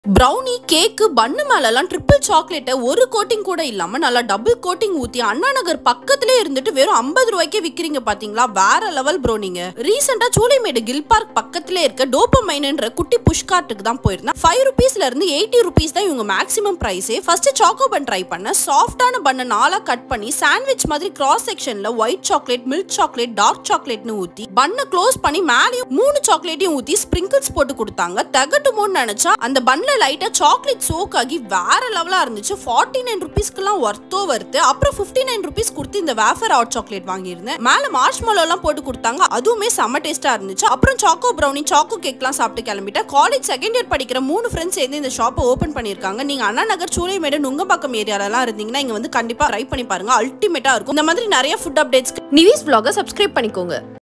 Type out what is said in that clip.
brownie cake பன்னு மேலெல்லாம் triple சாக்லேட்டை ஒரு கோட்டிங் கூட இல்லாம நல்லா டபுள் கோட்டிங் ஊத்தி அண்ணா நகர் பக்கத்திலே இருந்துட்டு வெறும் ஐம்பது ரூபாய்க்கே விக்கிறீங்க பாத்தீங்களா வேற லெவல் ப்ரோ நீங்க ரீசெண்டா சூளைமேடு கில் பார்க் பக்கத்திலே இருக்க டோப்பமைன்ன்ற குட்டி புஷ் கார்ட்டுக்கு தான் போயிருந்தேன் ஃபைவ் ருபீஸ்ல இருந்து எயிட்டி ருபீஸ் தான் இவங்க மேக்ஸிமம் பிரைஸே ஃபர்ஸ்ட் சாக்கோ பன் ட்ரை பண்ண சாஃப்டான பண்ண நாளா கட் பண்ணி சாண்ட்விச் மாதிரி கிராஸ் செக்ஷன்ல white chocolate milk chocolate dark சாக்லேட்னு ஊத்தி பண்ணை க்ளோஸ் பண்ணி மேலேயும் மூணு சாக்லேட்டையும் ஊத்தி ஸ்ப்ரிங்கிள்ஸ் போட்டு கொடுத்தாங்க தகட்டுமோன்னு நினைச்சா அந்த பன்ல லைட்டா சாக்லேட் சோக் ஆகி வேற லெவலா இருந்துச்சு ஃபார்ட்டி நைன் ருபீஸ்க்குலாம் ஒர்த்தோ வருது அப்புறம் ஃபிஃப்டி நைன் ருபீஸ் கொடுத்து இந்த வேஃபர் ஹாட் சாக்லேட் வாங்கியிருந்தேன் மேல மார்ஷ் எல்லாம் போட்டு கொடுத்தாங்க அதுவுமே செம்ம டேஸ்டா இருந்துச்சு அப்புறம் சாக்கோ ப்ரௌனி சாக்கோ கேக்லாம் சாப்பிட்டு கிளம்பிட்டேன் காலேஜ் செகண்ட் இயர் படிக்கிற மூணு ஃப்ரெண்ட்ஸ் சேர்ந்து இந்த ஷாப்பை ஓப்பன் பண்ணியிருக்காங்க நீங்க அண்ணா நகர் சூளைமேடு நுங்கம்பாக்கம் ஏரியாலலாம் இருந்தீங்கன்னா இங்க வந்து கண்டிப்பா ட்ரை பண்ணி பாருங்க அல்டிமேட்டா இருக்கும் இந்த மாதிரி நிறைய ஃபுட் அப்டேட்ஸ்க்கு நிவிஸ் vlog-அ சப்ஸ்கிரைப் பண்ணிக்கோங்க